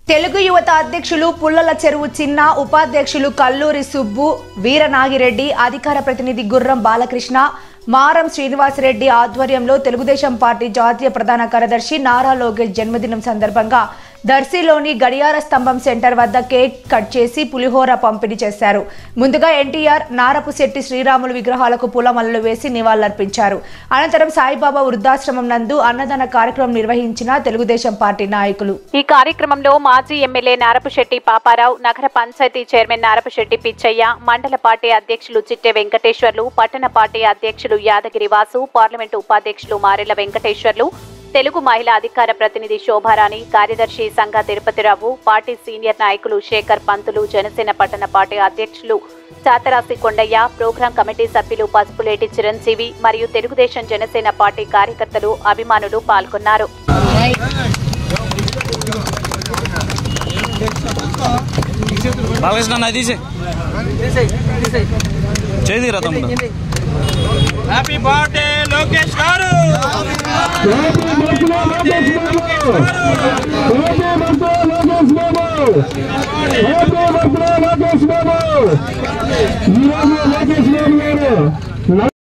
తెలుగు యువత అధ్యక్షులు పుల్లల చెరువు చిన్న ఉపాధ్యక్షులు కల్లూరి సుబ్బు వీరనాగిరెడ్డి అధికార ప్రతినిధి గుర్రం బాలకృష్ణ మారం శ్రీనివాసరెడ్డి ఆధ్వర్యంలో తెలుగుదేశం పార్టీ జాతీయ ప్రధాన కార్యదర్శి నారా లోకేష్ జన్మదినం సందర్భంగా దర్శిలోని గడియార స్తంభం సెంటర్ వద్ద కేక్ కట్ చేసి పులిహోర పంపిణీ చేశారు ముందుగా ఎన్టీఆర్ నారపుశెట్టి శ్రీరాములు విగ్రహాలకు పూలమల్లలు వేసి నివాళులర్పించారు అనంతరం సాయిబాబా వృద్ధాశ్రమం నందు అన్నదాన కార్యక్రమం నిర్వహించిన తెలుగుదేశం పార్టీ నాయకులు ఈ కార్యక్రమంలో మాజీ ఎమ్మెల్యే నారపుశెట్టి పాపారావు నగర పంచాయతీ చైర్మన్ నారపుశెట్టి పిచ్చయ్య మండల పార్టీ అధ్యక్షులు చిట్టె వెంకటేశ్వర్లు పట్టణ పార్టీ అధ్యక్షులు యాదగిరి వాసు పార్లమెంటు ఉపాధ్యక్షులు మారెల వెంకటేశ్వర్లు తెలుగు మహిళా అధికార ప్రతినిధి శోభారాణి కార్యదర్శి సంఘ తిరుపతిరావు పార్టీ సీనియర్ నాయకులు శేఖర్ పంతులు జనసేన పట్టణ పార్టీ అధ్యక్షులు చాతరాసి కొండయ్య ప్రోగ్రాం కమిటీ సభ్యులు పసుపులేటి చిరంజీవి మరియు తెలుగుదేశం జనసేన పార్టీ కార్యకర్తలు అభిమానులు పాల్గొన్నారు బాలకృష్ణ నా తీసే చేదిరా తమ్ముడు హ్యాపీ బర్త్డే లోకేష్ గారు లోకేష్ బాబు ఈరోజు లోకేష్ బాబు గారు